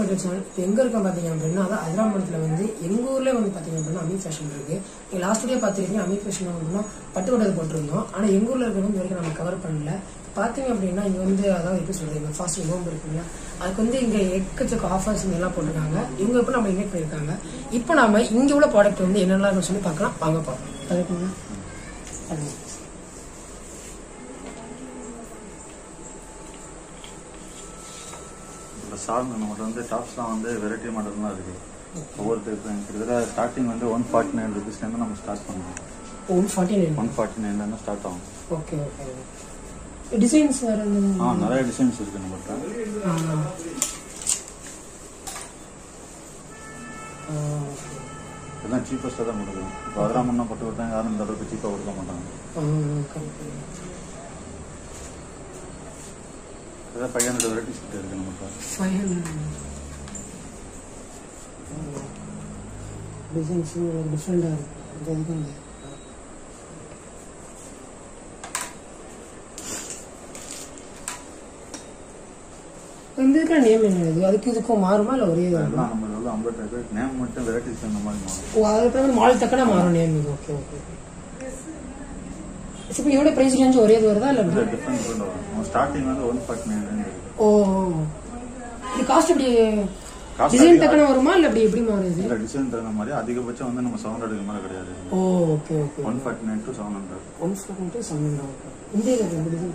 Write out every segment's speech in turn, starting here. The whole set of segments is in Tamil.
மெட்ரோ சேனல் இப்போ எங்கே இருக்கோம் பார்த்தீங்க அப்படின்னா அதான் அதிராமணத்தில் வந்து எங்கள் ஊர்லேயே வந்து பார்த்தீங்க அப்படின்னா அமீர் ஃபேஷன் இருக்கு நீங்கள் லாஸ்ட் டே பார்த்துருக்கீங்க அமீர் ஃபேஷன் அப்படின்னா பட்டு வட்டது போட்டிருந்தோம் ஆனால் எங்கள் ஊரில் இருக்கிறது இது வரைக்கும் நம்ம கவர் பண்ணல பார்த்தீங்க அப்படின்னா இங்கே வந்து அதாவது எப்படி சொல்கிறது இந்த ஃபாஸ்ட் ஹோம் இருக்குங்களா அதுக்கு வந்து இங்கே எக்கச்சக்க ஆஃபர்ஸ் எல்லாம் போட்டிருக்காங்க இவங்க இப்போ நம்ம இன்வைட் பண்ணியிருக்காங்க இப்போ நாம இங்கே உள்ள ப்ராடக்ட் வந்து என்னெல்லாம் இருக்குன்னு சொல்லி பார்க்கலாம் வாங்க பார்ப்போம் அதுக்குங்களா அது இப்போ ஷால் நம்மகிட்ட வந்து டாப்ஸ்லாம் வந்து வெரைட்டி மாடல்லாம் இருக்கு ஒவ்வொரு டைப் கிட்டத்தட்ட ஸ்டார்டிங் வந்து ஒன் ஃபார்ட்டி நைன் ருபீஸ்லேருந்து நம்ம ஸ்டார்ட் பண்ணுவோம் one forty nine one forty நைன்லேருந்து ஸ்டார்ட் ஆகும் ஓகே ஓகே டிசைன்ஸ் வேறு ஆ நிறைய டிசைன்ஸ் இருக்கு நம்மகிட்ட இதெல்லாம் சீப்பஸ்ட்டாக தான் கொடுக்கும் இப்போ அதெல்லாம் முன்ன பட்டு கொடுத்தாங்க யாரும் இந்த அளவுக்கு சீப்பாக கொடுக்க மாட்டாங்க இதான் ஃபைவ் ஹண்ட்ரட் வெரைட்டிஸ் கிட்ட இருக்கு நம்மகிட்ட ஃபைவ் ஹண்ட்ரட் டிசைன்ஸ் டிஃப்ரெண்டாக இருக்கு இது எதுக்கும் இல்லை இந்த இருக்கிற நேம் என்ன இது அதுக்கு இதுக்கும் மாறுமா இல்லை ஒரே இதுவா? எல்லாம் நம்ம உள்ள ஐம்பது டைப் நேம் மட்டும் வெரைட்டிஸ் அந்த மாதிரி மாறும் ஓ அதுக்கப்புறம் மால் தக்கன மாறும் நேம் இது ஓகே ஓகே இப்போ இதோட ப்ரைஸ் ரேஞ்ச் ஒரே இது வருதா இல்லை இல்லை டிஃப்ரெண்ட் டிஃப்ரெண்ட் வரும் நம்ம ஸ்டார்டிங் வந்து ஒன் ஃபார்ட்டி நைன் இருக்கு ஓ இது காஸ்ட் எப்படி Cost டிசைன் அதிகம். தக்கன வருமா இல்லை அப்படி எப்படி மாறும் இது இல்லை டிசைன் தகுந்த மாதிரி அதிகபட்சம் வந்து நம்ம செவன் ஹண்ட்ரடுக்கு மேலே கிடையாது oh okay okay one forty nine to seven hundred one four to seven okay இந்த இது ரெண்டு டிசைன்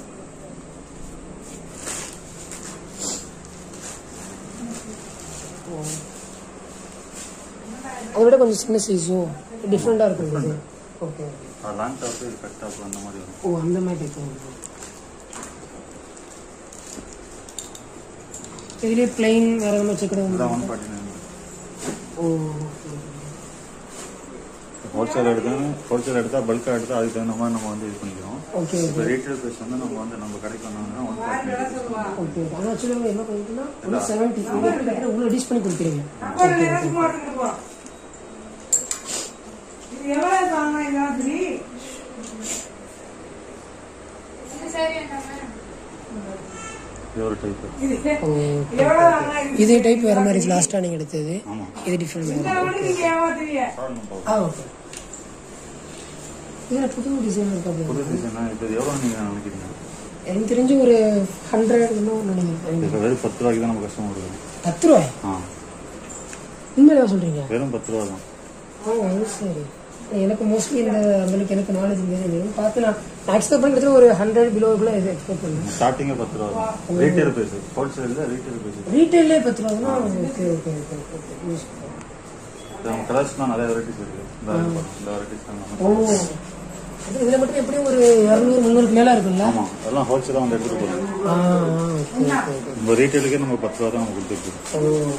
அதோட கொஞ்சம் சின்ன சைஸோ டிஃப்ரெண்டாக இருக்கும் இது okay okay long top cut top அந்த மாதிரி வரும் ஓ அந்த மாதிரி டைப் வரும் இதுலேயே பிளைன் வேற எதுவும் வச்சுக்கிட இதுதான் one forty nine oh wholesale எடுத்தா ஹோல்சேல் எடுத்தா பல்காக எடுத்தா அதுக்கு தகுந்த மாதிரி நம்ம வந்து இது பண்ணிக்கிறோம் ஓகே இப்போ ரீட்டைல் ப்ரைஸ் வந்து நம்ம வந்து நம்ம கடைக்கு வந்தோம்னா ஒன் ஃபார்ட்டி நைன் ஓகே ஆனால் ஆக்சுவலாக என்ன பண்ணிட்டுன்னா ஒரு செவன்ட்டி நீங்கள் எப்படி கட்டுற உள்ள டிஷ் பண்ணி கொடுக்குறீங்க ஓகே ஓகே இது எவ்வளவு தாங்க எல்லாத்துலி இது ஒரு டைப் இது ஓ எவ்வளவு தாங்க இது இதே டைப் வேற மாதிரி லாஸ்ட்டாக நீங்கள் எடுத்தது ஆமாம் இது டிஃப்ரெண்ட் இந்த ஒண்ணு நீங்க ஏமாத்துறீங்க ஆ ஓகே இதில் புது டிசைன் இருக்கா அப்படி புது டிசைனா இப்போ இது எவ்வளோ நீங்கள் நினைக்கிறீங்க எனக்கு தெரிஞ்சு ஒரு ஹண்ட்ரட் இன்னும் நினைக்கிறேன் இப்போ வெறும் பத்து ரூபாய்க்கு தான் நம்ம கஷ்டம் கொடுக்குறோம் பத்து ரூபாய் ஆ உண்மையில சொல்கிறீங்க வெறும் பத்து ரூபா தான் ஓ அது சரி எனக்கு மோஸ்ட்லி இந்த அந்தளவுக்கு எனக்கு நாலேஜ் இல்லை பார்த்து நான் நான் எக்ஸ்பெக்ட் பண்ணுறது ஒரு ஹண்ட்ரட் பிலோக்குள்ள இது எக்ஸ்பெக்ட் பண்ணேன் ஸ்டார்டிங்கே பத்து ரூபா தான் ரீட்டைல் ப்ரைஸ் ஹோல்சேலில் ரீட்டைல் ப்ரைஸ் ரீட்டைல்லே பத்து ரூபாய்னா okay okay okay okay use நம்ம கலர்ஸ்லாம் நிறைய வெரைட்டிஸ் இருக்கு இந்த இந்த வெரைட்டிஸ் தான் நம்ம ஓ அது இதில் மட்டும் எப்படியும் ஒரு இரநூறு முந்நூறுக்கு மேலே இருக்குல்ல ஆமாம் அதெல்லாம் ஹோல்சேலாக வந்து எடுத்துகிட்டு போகிறோம் ஆ ஓகே ஓகே ஓகே நம்ம ரீட்டைலுக்கே நம்ம பத்து ரூபா தான் நம்ம கொடுத்துருக்கோம் ஓ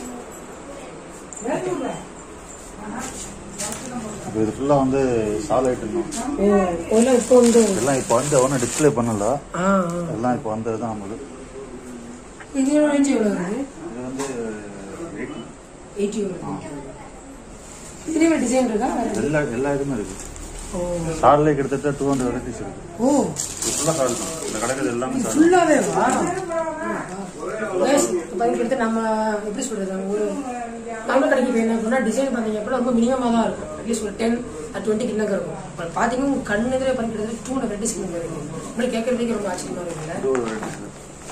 இப்போ இது ஃபுல்லாக வந்து சால் ஐட்டம் தான் ஓ எல்லாம் இப்போ வந்து எல்லாம் இப்போ வந்து ஒன்றும் டிஸ்ப்ளே பண்ணல ஆ ஆ எல்லாம் இப்போ வந்தது தான் நம்மளுக்கு இது ரேஞ்ச் எவ்வளோ வருது இது வந்து eighty. எயிட்டி வருது இதுலேயே டிசைன் இருக்கா வேற எல்லா எல்லா இதுமே இருக்கு ஓ சால்லே கிட்டத்தட்ட டூ ஹண்ட்ரட் வெரைட்டிஸ் இருக்கு ஓ இது ஃபுல்லாக சால் தான் இந்த கடைகள் எல்லாமே சால் ஃபுல்லாவே வா Guys, இப்ப இங்க எடுத்து நம்ம எப்படி சொல்றது நம்ம ஒரு நம்ம கடைக்கு போய் என்ன பண்ணா டிசைன் பண்ணீங்க அப்படின்னா ரொம்ப மினிமமா தான் இருக்கும் அட்லீஸ்ட் ஒரு டென் டுவெண்ட்டி கிலோக்கு இருக்கும் இப்போ பாத்தீங்கன்னா உங்க கண்ணு எதிரே பண்ணிக்கிறது டூ ஹண்ட்ரட் டிசைன் இருக்கு உங்களுக்கு கேட்கறதுக்கு ரொம்ப ஆச்சரியமா இருக்குல்ல இது ஒரு வெரைட்டிஸ்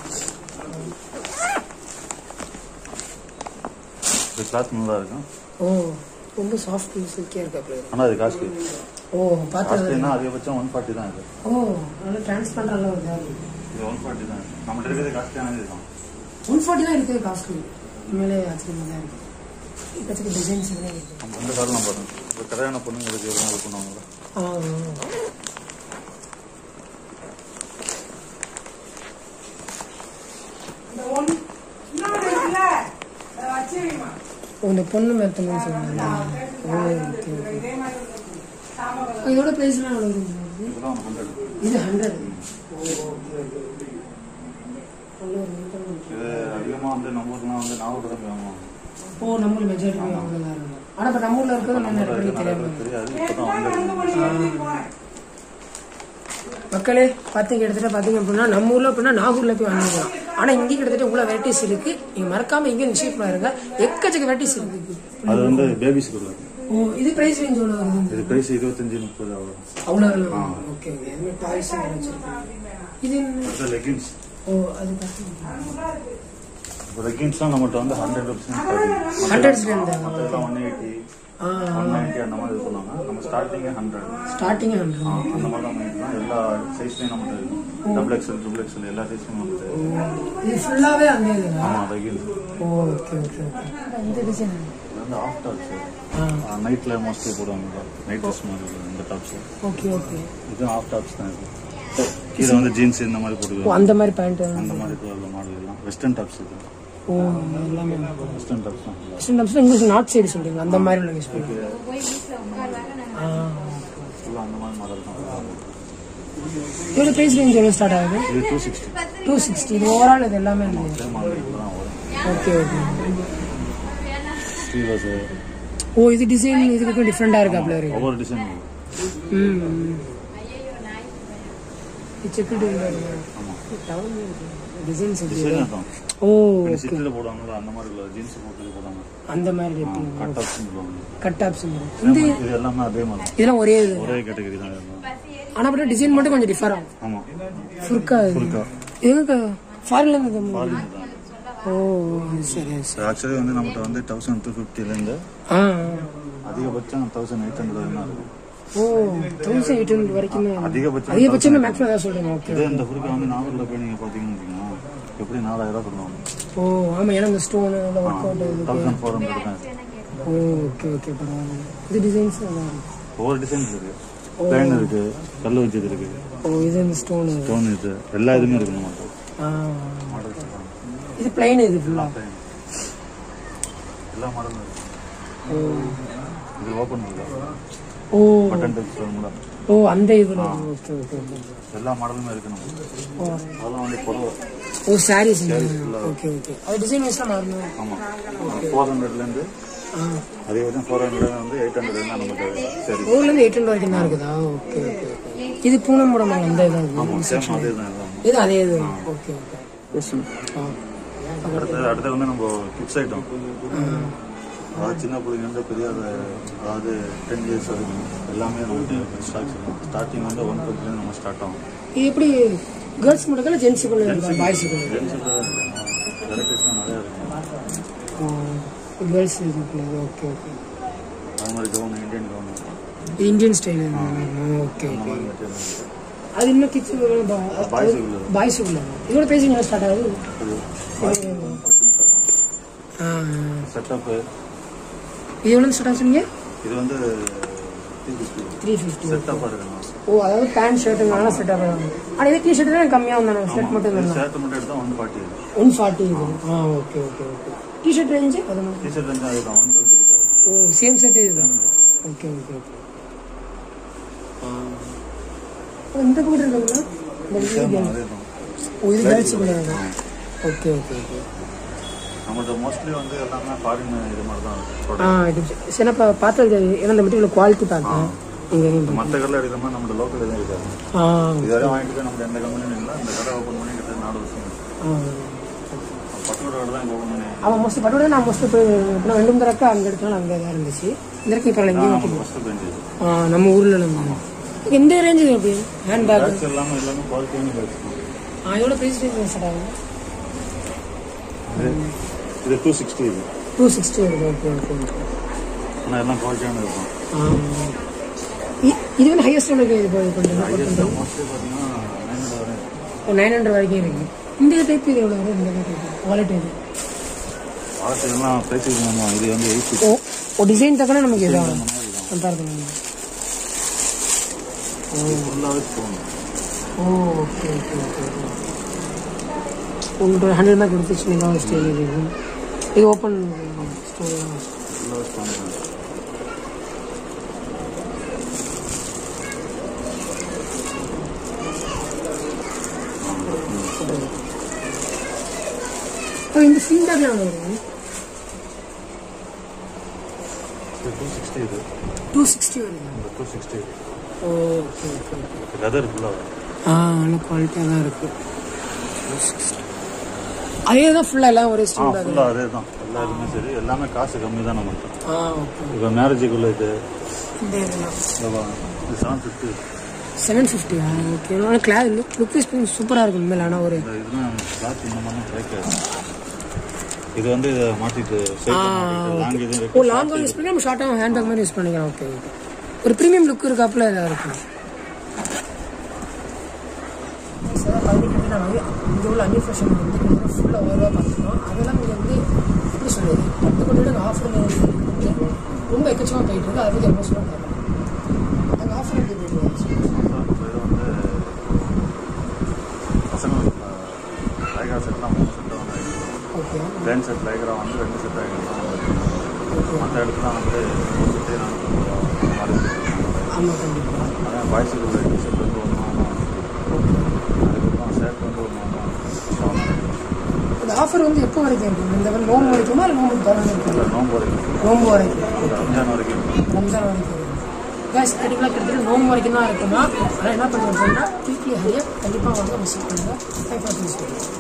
இது கிளாத் நல்லா இருக்கும் ஓ ரொம்ப சாஃப்ட் சில்கியா இருக்கு அப்படி ஆனால் அது காஸ்ட்லி ஓ பார்த்தது காஸ்ட்லினா அதிகபட்சம் ஒன் ஃபார்ட்டி தான் இது ஓ நல்லா டிரான்ஸ்பரண்ட் எல்லாம் வருது இது ஒன் ஃபார்ட்டி தான் நம்மகிட்ட இருக்கிறது காஸ்ட்லியானது இதுதான் ஒன் ஃபார்ட்டி தான் இருக்குது காஸ்ட்லி உண்மையிலே ஆச்சரியமா தான் இருக்கு இப்போதைக்கு டிசைன்ஸ் எல்லாம் இருக்கு நம்ம இந்த காலம் பாருங்க இப்போ கல்யாண பொண்ணுங்களுக்கு எவ்வளோ நாள் பண்ணுவாங்க ஆ ஆ. இந்த ஒண்ணு இன்னொன்னு இருக்குல்ல அதை வச்சு வைமா ஓ, இந்த பொண்ணு மெத்தம்னு சொல்லுவாங்க ஓ ஓகே ஓகே இதே மாதிரி இருக்கும். தாமரை இதோட ப்ரைஸ்லாம் எவ்வளோ வருது இதெல்லாம் ஒன்று ஹண்ட்ரட் இது ஹண்ட்ரட் இது அதிகமாக வந்து நம்ம ஊர்லாம் வந்து நாகூர் தான் வாங்குவாங்க ஓ நம்ம மெஜாரிட்டி வாங்கலாம் இருக்கும் ஆனால் இப்போ நம்ம ஊரில் இருக்கிறது நம்ம நம்ம ஊர்ல நிறைய இருக்க நிறைய தெரியாமல் பேருக்கு தெரியாது இப்போ தான் வந்து ரெண்டு மணி வரைக்கும் போனேன் மக்களே பார்த்தீங்க கிட்டத்தட்ட பார்த்தீங்க அப்படின்னா நம்ம ஊரில் அப்படின்னா நாகூரில் போய் வாங்கிக்கலாம் ஆனால் இங்கே கிட்டத்தட்ட இவ்வளோ வெரைட்டிஸ் இருக்கு நீங்கள் மறக்காம இங்கே விஷயம் பாருங்க எக்கச்சக்க வெரைட்டிஸ் இருக்கு அது வந்து பேபிஸ்க்கு உள்ளது ஓ இது பிரைஸ் ரேஞ்ச் எவ்வளோ வருது இது பிரைஸ் இருபத்தஞ்சு முப்பது அவ்வளோ அவ்வளோ ஓகே ஓகே இதுமாதிரி டாய்ஸ் வச்சிருக்கேன் இது என்ன? அடுத்த லெகின்ஸ் ஓ அது பார்த்தீங்கன்னா இப்போ லெகின்ஸ்லாம் நம்மகிட்ட வந்து ஹண்ட்ரட் ருபீஸ் ஹண்ட்ரட்ஸ்ல இருந்தா மற்றதெல்லாம் ஒன் எயிட்டி ஆ ஒன் நைன்ட்டி அந்த மாதிரி இது பண்ணுவாங்க நம்ம ஸ்டார்டிங்கே ஹண்ட்ரட் ஸ்டார்டிங் ஹண்ட்ரட் அந்த மாதிரி தான் பண்ணிக்கலாம் எல்லா சைஸ்லையும் நம்மகிட்ட இருக்கும் டபுள் எக்ஸல் ட்ரிபிள் எக்ஸல் எல்லா சைஸ்லையும் நம்மகிட்ட இருக்கு. இது ஃபுல்லாகவே அந்த இது ஆமாம் leggings oh okay okay okay இந்த டிசைன் இது வந்து ஆஃப் டாப்ஸ் ஆ நைட்டில் மோஸ்ட்லி போடுவாங்க நைட் ட்ரெஸ் மாதிரி இருக்கும் இந்த டாப்ஸ் ஓகே ஓகே இது ஆஃப் டாப்ஸ் தான் இது கீழே வந்து ஜீன்ஸ் இந்த மாதிரி ஓ போட்டுக்கலாம் அந்த மாதிரி பேண்ட் அந்த மாதிரி இருக்கிற மாடல் எல்லாம் வெஸ்டர்ன் டாப்ஸ் இது ஓ எல்லாமே வெஸ்டர்ன் டாப்ஸ் தான் western tops English north side சொல்றீங்க அந்த மாதிரி உள்ள யூஸ் பண்ணுங்க ஆ ஃபுல்லாக அந்த மாதிரி மாடல் தான் இதோட பிரைஸ் ரேஞ்ச் எவ்வளோ ஸ்டார்ட் ஆகுது இது டூ சிக்ஸ்டி டூ சிக்ஸ்டி இது ஓவரால் இது எல்லாமே இருக்குது சேம் மாடல் தான் வரும் ஓகே ஓகே ஸ்லீவர்ஸு ஓ இது டிசைன் இதுக்கு டிஃப்ரெண்டாக இருக்கு அப்படியே இருக்கு ஒவ்வொரு டிசைன் ம் ம். இது செக்குடு டிசைன்ஸ் டிசைன் தான் ஓ சிட்டியில் போடுவாங்கல்ல அந்த மாதிரி உள்ள ஜீன்ஸ் போட்டு போடுவாங்க அந்த மாதிரி கட் டாப்ஸ் சொல்லுவாங்க கட் ஆப்ஸ் Same இது எல்லாமே அதே மாதிரி தான். இதெல்லாம் ஒரே இது ஒரே கேட்டகரி தான் இதெல்லாம். ஆனால் அப்படியே டிசைன் மட்டும் கொஞ்சம் டிஃபர் ஆகும் ஆமாம் ஃபுர்கா இது ஃபுல்கா எங்க ஃபாரின்ல இருந்து ஃபாரின் தான் ஓ சரி சரி ஆக்சுவலி வந்து நம்மகிட்ட வந்து தௌசண்ட் டூ ஃபிஃப்டிலேருந்து ஆ அதிகபட்சம் தௌசண்ட் எயிட் ஹண்ட்ரட் வரைக்கும் தான் இருக்கும் ஓ தௌசண்ட் எயிட் ஹண்ட்ரட் வரைக்கும் தான் அதிகபட்சம் அதிகபட்சம் மேக்ஸிமம் ஏதாவது சொல்றேன் ஓகே இதே இந்த ஃபுல்கா வந்து நாகூரில் போய் நீங்கள் பார்த்தீங்கன்னு வச்சுக்கோங்க எப்படி நாலாயிரம் ரூபா சொல்லுவாங்க ஓ ஆமா ஏன்னா இந்த ஸ்டோன் இந்த ஒர்க் அவுட் இது தௌசண்ட் ஃபோர் ஹண்ட்ரட் தான் ஓ ஓகே ஓகே பரவாயில்ல இது டிசைன்ஸ் நல்லா இருக்கு ஒவ்வொரு டிசைன்ஸ் இருக்கு பிளைன் இருக்கு கல் வச்சது இருக்கு ஓ இது இந்த ஸ்டோன் ஸ்டோன் இது எல்லா இதுவுமே இருக்கு நம்மகிட்ட ஆ மாடல்ஸ் இது பிளைன் இது ஃபுல்லா எல்லா மாடலும் இருக்கு ஓ இது ஓப்பன் இருக்கு ஓ பட்டன் டச் கூட ஓ அந்த இதுல ஓகே ஓகே ஓகே எல்லா மாடலுமே இருக்கு நம்ம ஓ அதெல்லாம் வந்து புடவை ஓ சாரீஸ் ஓகே ஓகே அது டிசைன் வைஸ்லாம் மாறணும் ஆமாம் ஃபோர் ஹண்ட்ரட்லேருந்து ஆ அதிகபட்சம் ஃபோர் ஹண்ட்ரட் வந்து எயிட் ஹண்ட்ரட் தான் நமக்கு சரி ஊர்ல இருந்து எயிட் ஹண்ட்ரட் வரைக்கும் தான் இருக்குதா ஓகே ஓகே ஓகே இது பூனம் மூடம் அந்த இதான் ஆமாம் சேம் அதே தான் எல்லாம். இது அதே இது ஓகே ஓகே எஸ் ஆ அடுத்தது அடுத்தது வந்து நம்ம கிட்ஸ் ஐட்டம் அதாவது சின்ன பிள்ளைங்க பெரிய அதாவது டென் இயர்ஸ் வரைக்கும் எல்லாமே நமக்கு ஸ்டாக்ஸ் ஸ்டார்டிங் வந்து ஒன் ஃபிஃப்டிலேருந்து நம்ம ஸ்டார்ட் ஆகும் இது எப்படி கேர்ள்ஸ் மட்டும் இல்லை ஜென்ஸுக்குள்ள இருக்கா பாய்ஸுக்குள்ள ஜென்ஸுக்கு வெரைட்டிஸ்லாம் நிறையா இருக்கும் கேர்ள்ஸ் இதுக்குள்ள ஓகே ஓகே அது மாதிரி gown Indian gown Indian style okay அந்த ஓகே மாதிரி material. அது இன்னும் கிட்ஸ் பாய்ஸுக்குள்ள பாய்ஸுக்குள்ள இதோட பேசிங்க ஸ்டார்ட் ஆகுது ஆ செட்டப்பு இது எவ்வளோ ஸ்டார்ட் ஆகுது சொன்னீங்க இது வந்து த்ரீ ஃபிஃப்டி செட்டப்பாக இருக்கணும் ஓ அதாவது பேண்ட் ஷர்ட்டுனால செட் ஆகும் ஆனால் இதே டிஷர்ட் தான் கம்மியாக வந்தானே ஷர்ட் மட்டும் தான் ஷர்ட் மட்டும் எடுத்தால் ஒன் ஃபார்ட்டி ஒன் ஃபார்ட்டி இது ஆ okay okay okay T-shirt range அது டிஷர்ட் வந்து அதுதான் ஒன் டுவெண்ட்டி கிட்ட வரும் ஓ சேம் செட் இதுதான் ஓகே ஓகே ஓகே இந்த பக்கம் இருக்குங்களா இந்த இது சேம் girls. அதே தான் ஓ இது கேர்ள்ஸுக்குள்ள ஓகே ஓகே ஓகே நம்மள்ட்ட மோஸ்ட்லி வந்து எல்லாமே ஃபாரின் இது மாதிரி தான் ஆ product. இது சரி நான் பார்த்தது ஏன்னா இந்த மெட்டீரியல் குவாலிட்டி பார்த்தேன் இங்கே மற்ற கடையில் எடுக்கிற மாதிரி நம்ம லோக்கல் எதுவும் இருக்காது ஆ இதுவரை வாங்கிட்டு போய் நம்ம எந்த கம்பெனியும் இல்லை இந்த கடை ஓப்பன் பண்ணி கிட்ட நாலு வருஷம் ஆச்சு. ஆ பட்டோட கடை தான் ஓப்பன் பண்ணி அவன் மோஸ்ட்லி பட்டோட நான் மோஸ்ட்லி போய் இப்போ ரெண்டு மூணு தடவை அங்கே எடுக்கலாம் அங்கே தான் இருந்துச்சு இந்த இருக்கு இப்போ எங்கேயும் வைக்கல. ஃபஸ்ட்டு பெஞ்சு ஆ நம்ம ஊரில் நம்ம இந்த ரேஞ்சுக்கு எப்படி ஹேண்ட் பேக் பேக்ஸ் எல்லாமே எல்லாமே குவாலிட்டியான பேக்ஸ் தான் ஆ எவ்வளோ ப்ரைஸ் ரேஞ்ச் ஸ்டார்ட் ஆகும் இது இது டூ சிக்ஸ்டி இது டூ சிக்ஸ்டி வருது ஓகே ஓகே ஓகே ஆனால் எல்லாம் குவாலிட்டியான இருக்கும் ஆ. இ- இது வந்து ஹையஸ்ட் உங்களுக்கு இது பண்ணுறீங்க ஐஎஸ்எல் மோஸ்ட்லி பார்த்தீங்கன்னா நைன் ஹண்ட்ரட் வரையும் நைன் ஹண்ட்ரட் வரைக்கும் இருக்கு இந்த டைப் இது எவ்வளோ வரும் இந்த டைப் குவாலிட்டி இது குவாலிட்டி எல்லாம் ப்ரைஸ் இது இது வந்து எயிட் ஓ ஓ டிசைன் தக்கன நமக்கு இதான் கம்பேர் பண்ணுங்க ஃபுல்லாகவே போகணும் oh okay okay okay okay உங்களுக்கு ஹண்ட்ரட் மார்க் கொடுத்துச்சு நீங்கள் ஸ்டேஜ் இது இது ஓப்பன் ஸ்டோரி ஃபுல்லாகவே போகணும் இந்த ஃபீல்டாக எவ்வளோ வரும் இது டூ சிக்ஸ்டி இது டூ சிக்ஸ்டி வருது இந்த two sixty oh okay okay okay leather ஃபுல்லாக ஆ நல்ல குவாலிட்டியாக தான் இருக்கு அதே தான் ஃபுல்லாக எல்லாம் ஒரே ஆ ஸ்டீம் தான் ஃபுல்லாக அதே தான் எல்லா இதுவுமே சரி எல்லாமே காசு கம்மி தான் நம்மகிட்ட ஆ ஓகே இப்போ மேரேஜுக்குள்ள இது இந்த இதெல்லாம் இதோ இது செவன் ஃபிஃப்டி செவன் ஃபிஃப்டியா ஓகே ஆனால் கிளாஸ் லுக் லுக் வைஸ் சூப்பராக இருக்கும் உண்மையில ஆனால் ஒரு இந்த இதுதான் கிளாத் இந்த மாதிரிலாம் கிடைக்காது இது வந்து இதை மாற்றிட்டு லாங் இது ஓ இருக்கு லாங் யூஸ் பண்ணி நம்ம ஷார்ட்டாக ஹேண்ட் பேக் மாதிரி யூஸ் பண்ணிக்கலாம் ஓகே ஓகே ஒரு ப்ரீமியம் லுக் இருக்காப்புல இதாக இருக்கும் இங்கே உள்ள அன்னி ஃபேஷன் வந்து கிட்டத்தட்ட ஃபுல்லாக ஓவராக பார்த்துருக்கோம் அதெல்லாம் இங்கே வந்து எப்படி சொல்றது பத்து கோடி ஆஃபர் வந்து ரொம்ப எக்கச்சமாக போயிட்டு இருக்கு அதை பற்றி ரொம்ப சொல்ல அங்கே ஆஃபர் எப்படி போயிட்டு இருக்கு இது வந்து பசங்களுக்கு லைகா செட்லாம் மூணு செட் வந்து ஓகே பிளேன் செட் லைகரா வந்து ரெண்டு செட் ஆகிடும் ஓகே மற்ற இடத்துல வந்து ஒரு செட்டே நானூற்றி மாதிரி ஆமாம் கண்டிப்பாக அதான் பாய்ஸுக்கு உள்ள டிஷர்ட் வந்து ஒன்று வாங்கணும் அதுக்கப்புறம் ஷர்ட் வந்து ஒன்று வாங்கணும் இந்த ஆஃபர் வந்து எப்போ வரைக்கும் இருக்கும் இந்த மாதிரி நோம்பு வரைக்குமா இல்லை நோம்பு திறந்து இல்லை இருக்கும் நோம்பு வரைக்கும் நோம்பு வரைக்கும் ரம்ஜான் வரைக்கும் ரம்ஜான் வரைக்கும் கேஸ் கண்டிப்பாக கிட்டத்தட்ட நோம்பு வரைக்கும் தான் இருக்குமா ஆனால் என்ன பண்ணுறது அப்படின்னா வீக்லி ஹரியா கண்டிப்பாக வாங்க விசிட் பண்ணுங்கள் ஃபைவ் பர்சன்ட்